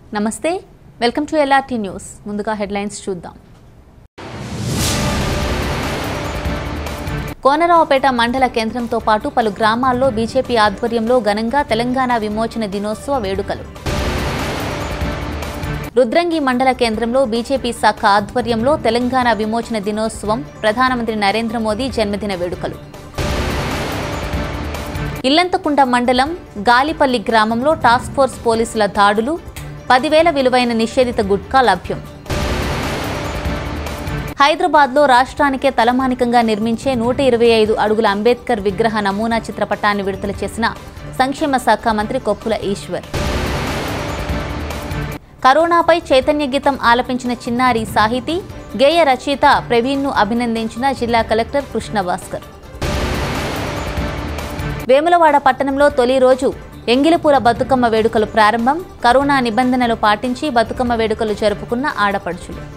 నమస్తే welcome to LRT news ముందుగా headlines చూద్దాం కోనరావుపేట మండల కేంద్రంతో పాటు పలు గ్రామాల్లో బీజేపీ ఆధ్వర్యంలో ఘనంగా తెలంగాణ విమోచన దినోత్సవ వేడుకలు రుద్రంగి మండల కేంద్రంలో బీజేపీ శాఖ ఆధ్వర్యంలో తెలంగాణ విమోచన దినోత్సవం ప్రధానమంత్రి నరేంద్ర మోదీ జన్మదిన వేడుకలు ఇల్లంతకుంట మండలం గాలిపల్లి గ్రామంలో టాస్క్ ఫోర్స్ పోలీసుల దాడులు పదివేల విలువైన నిషేధిత గుట్కా లభ్యం హైదరాబాద్లో రాష్ట్రానికే తలమానికంగా నిర్మించే నూట ఇరవై ఐదు అడుగుల అంబేద్కర్ విగ్రహ నమూనా చిత్రపటాన్ని విడుదల చేసిన సంక్షేమ శాఖ మంత్రి కొప్పుల ఈశ్వర్ కరోనాపై చైతన్య గీతం ఆలపించిన చిన్నారి సాహితీ గేయ రచయిత ప్రవీణ్ను అభినందించిన జిల్లా కలెక్టర్ కృష్ణ భాస్కర్ వేములవాడ పట్టణంలో తొలి రోజు ఎంగిలిపూల బతుకమ్మ వేడుకలు ప్రారంభం కరోనా నిబంధనలు పాటించి బతుకమ్మ వేడుకలు జరుపుకున్న ఆడపడుచులు